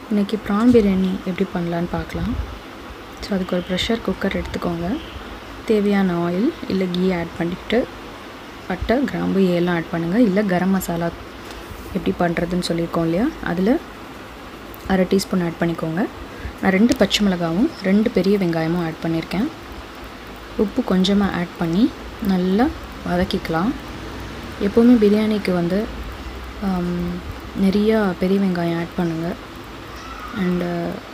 இன்றைக்கி ப்ரான் பிரியாணி எப்படி பண்ணலான்னு பார்க்கலாம் ஸோ அதுக்கு ஒரு ப்ரெஷர் குக்கர் எடுத்துக்கோங்க தேவையான ஆயில் இல்லை கீ ஆட் பண்ணிவிட்டு பட்டை கிராம்பு ஏலாம் ஆட் பண்ணுங்கள் இல்லை கரம் மசாலா எப்படி பண்ணுறதுன்னு சொல்லியிருக்கோம் இல்லையா அதில் அரை டீஸ்பூன் ஆட் பண்ணிக்கோங்க நான் ரெண்டு பச்சை மிளகாவும் ரெண்டு பெரிய வெங்காயமும் ஆட் பண்ணியிருக்கேன் உப்பு கொஞ்சமாக ஆட் பண்ணி நல்லா வதக்கிக்கலாம் எப்போவுமே பிரியாணிக்கு வந்து நிறையா பெரிய வெங்காயம் ஆட் பண்ணுங்கள் அண்டு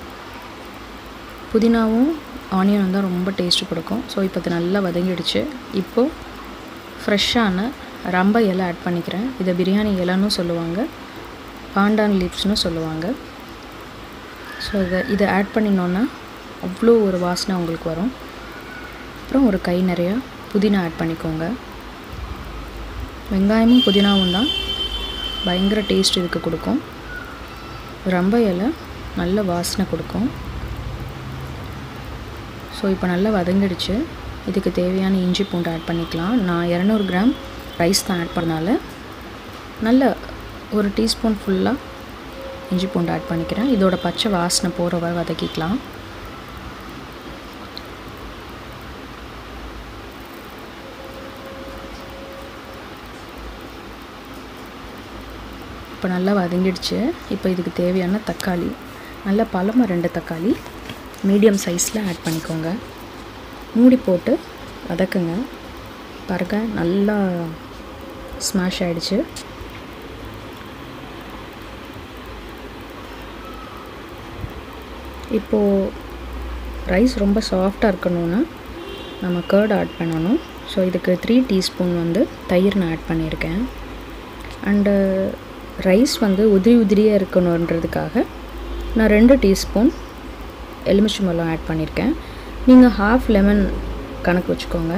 புதினாவும் ஆனியனும் தான் ரொம்ப டேஸ்ட்டு கொடுக்கும் ஸோ இப்போ அது நல்லா வதங்கிடுச்சு இப்போது ஃப்ரெஷ்ஷான ரம்ப இலை ஆட் பண்ணிக்கிறேன் இதை பிரியாணி இலைன்னு சொல்லுவாங்க பாண்டான் லீவ்ஸ்னு சொல்லுவாங்க ஸோ இதை இதை ஆட் பண்ணினோன்னா அவ்வளோ ஒரு வாசனை உங்களுக்கு வரும் அப்புறம் ஒரு கை நிறையா புதினா ஆட் பண்ணிக்கோங்க வெங்காயமும் புதினாவும் தான் பயங்கர டேஸ்ட் இதுக்கு கொடுக்கும் ரம்ப இலை நல்ல வாசனை கொடுக்கும் ஸோ இப்போ நல்லா வதங்கிடுச்சு இதுக்கு தேவையான இஞ்சி பூண்டு ஆட் பண்ணிக்கலாம் நான் இரநூறு கிராம் ரைஸ் தான் ஆட் பண்ணனால நல்ல ஒரு டீஸ்பூன் ஃபுல்லாக இஞ்சி பூண்டு ஆட் பண்ணிக்கிறேன் இதோட பச்சை வாசனை போகிற வரை வதக்கிக்கலாம் இப்போ நல்லா வதங்கிடுச்சு இப்போ இதுக்கு தேவையான தக்காளி நல்ல பழமாக ரெண்டு தக்காளி மீடியம் சைஸில் ஆட் பண்ணிக்கோங்க மூடி போட்டு வதக்குங்க பாருங்க நல்லா ஸ்மாஷ் ஆகிடுச்சு இப்போது ரைஸ் ரொம்ப சாஃப்டாக இருக்கணும்னா நம்ம கேர்ட் ஆட் பண்ணணும் ஸோ இதுக்கு த்ரீ டீஸ்பூன் வந்து தயிர் நான் ஆட் பண்ணியிருக்கேன் அண்டு ரைஸ் வந்து உதிரி உதிரியாக இருக்கணுன்றதுக்காக நான் ரெண்டு டீஸ்பூன் எலுமிச்சம்பழம் ஆட் பண்ணியிருக்கேன் நீங்கள் ஹாஃப் லெமன் கணக்கு வச்சுக்கோங்க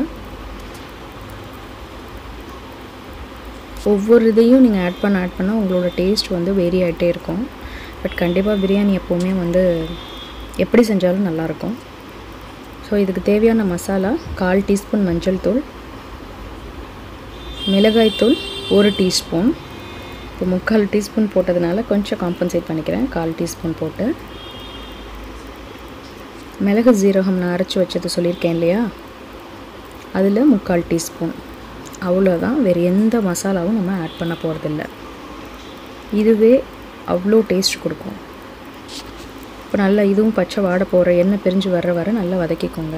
ஒவ்வொரு இதையும் நீங்கள் ஆட் பண்ண ஆட் பண்ணால் உங்களோட டேஸ்ட் வந்து வேரி ஆகிட்டே இருக்கும் பட் கண்டிப்பாக பிரியாணி எப்போவுமே வந்து எப்படி செஞ்சாலும் நல்லாயிருக்கும் ஸோ இதுக்கு தேவையான மசாலா கால் டீஸ்பூன் மஞ்சள் தூள் மிளகாய்த்தூள் ஒரு டீஸ்பூன் இப்போ முக்கால் டீஸ்பூன் போட்டதுனால கொஞ்சம் காம்பன்சேட் பண்ணிக்கிறேன் கால் டீஸ்பூன் போட்டு மிளகு ஜீரகம் நான் அரைச்சி வச்சது சொல்லியிருக்கேன் இல்லையா அதில் முக்கால் டீஸ்பூன் அவ்வளோதான் வேறு எந்த மசாலாவும் நம்ம ஆட் பண்ண போகிறதில்ல இதுவே அவ்வளோ டேஸ்ட் கொடுக்கும் இப்போ நல்லா இதுவும் பச்சை வாட போகிற எண்ணெய் பிரிஞ்சு வர்ற வர நல்லா வதக்கிக்கோங்க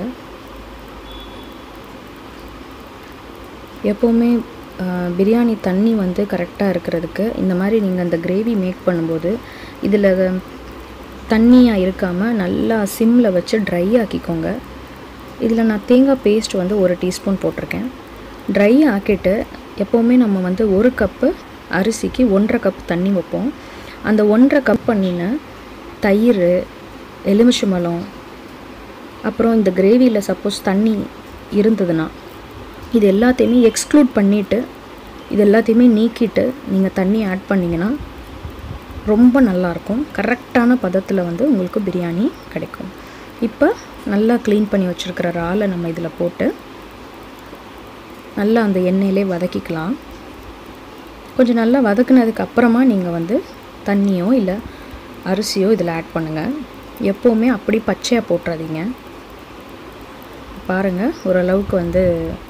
எப்போவுமே பிரியாணி தண்ணி வந்து கரெக்டாக இருக்கிறதுக்கு இந்த மாதிரி நீங்கள் அந்த கிரேவி மேக் பண்ணும்போது இதில் தண்ணியாக இருக்காமல் நல்லா சிம்மில் வச்சு ட்ரை ஆக்கிக்கோங்க இதில் நான் தேங்காய் பேஸ்ட் வந்து ஒரு டீஸ்பூன் போட்டிருக்கேன் ட்ரை ஆக்கிட்டு எப்போவுமே நம்ம வந்து ஒரு கப்பு அரிசிக்கு ஒன்றரை கப் தண்ணி வைப்போம் அந்த ஒன்றரை கப் பண்ணின தயிர் எலுமிச்சம்பழம் அப்புறம் இந்த கிரேவியில் சப்போஸ் தண்ணி இருந்ததுன்னா இது எல்லாத்தையுமே எக்ஸ்க்ளூட் பண்ணிவிட்டு இது எல்லாத்தையுமே நீக்கிட்டு நீங்கள் தண்ணி ஆட் பண்ணிங்கன்னா ரொம்ப நல்லாயிருக்கும் கரெக்டான பதத்தில் வந்து உங்களுக்கு பிரியாணி கிடைக்கும் இப்போ நல்லா க்ளீன் பண்ணி வச்சுருக்கிற இறாலை நம்ம இதில் போட்டு நல்லா அந்த எண்ணெயிலே வதக்கிக்கலாம் கொஞ்சம் நல்லா வதக்குனதுக்கு அப்புறமா நீங்கள் வந்து தண்ணியோ இல்லை அரிசியோ இதில் ஆட் பண்ணுங்கள் எப்போவுமே அப்படி பச்சையாக போட்டுறாதீங்க பாருங்கள் ஓரளவுக்கு வந்து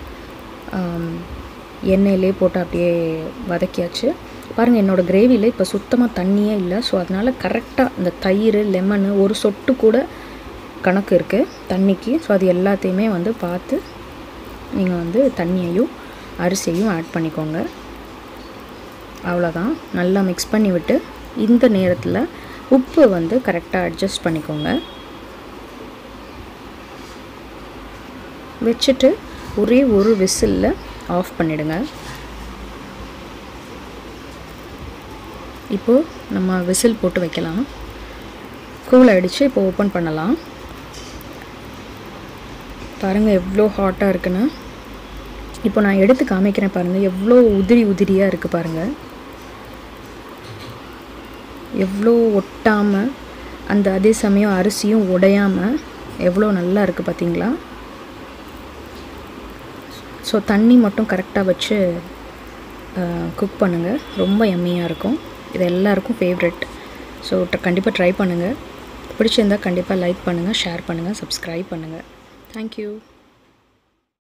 எண்ணெயிலே போட்டு அப்படியே வதக்கியாச்சு பாருங்கள் என்னோடய கிரேவியில் இப்போ சுத்தமாக தண்ணியே இல்லை ஸோ அதனால் கரெக்டாக இந்த தயிர் லெமனு ஒரு சொட்டு கூட கணக்கு இருக்குது தண்ணிக்கு ஸோ அது எல்லாத்தையுமே வந்து பார்த்து நீங்கள் வந்து தண்ணியையும் அரிசியையும் ஆட் பண்ணிக்கோங்க அவ்வளோதான் நல்லா மிக்ஸ் பண்ணி விட்டு இந்த நேரத்தில் உப்பு வந்து கரெக்டாக அட்ஜஸ்ட் பண்ணிக்கோங்க வச்சுட்டு ஒரே ஒரு விசிலில் ஆஃப் பண்ணிவிடுங்க இப்போது நம்ம விசில் போட்டு வைக்கலாம் கூல் ஆகிடுச்சு இப்போ ஓப்பன் பண்ணலாம் பாருங்கள் எவ்வளோ ஹாட்டாக இருக்குன்னு இப்போ நான் எடுத்து காமிக்கிறேன் பாருங்கள் எவ்வளோ உதிரி உதிரியாக இருக்குது பாருங்கள் எவ்வளோ ஒட்டாமல் அந்த அதே சமயம் அரிசியும் உடையாமல் எவ்வளோ நல்லா இருக்குது பார்த்தீங்களா ஸோ தண்ணி மட்டும் கரெக்டாக வச்சு குக் பண்ணுங்கள் ரொம்ப எம்மியாக இருக்கும் இது எல்லாருக்கும் ஃபேவரெட் ஸோ கண்டிப்பாக ட்ரை பண்ணுங்கள் பிடிச்சிருந்தால் கண்டிப்பாக லைக் பண்ணுங்கள் ஷேர் பண்ணுங்கள் சப்ஸ்கிரைப் பண்ணுங்கள் தேங்க்யூ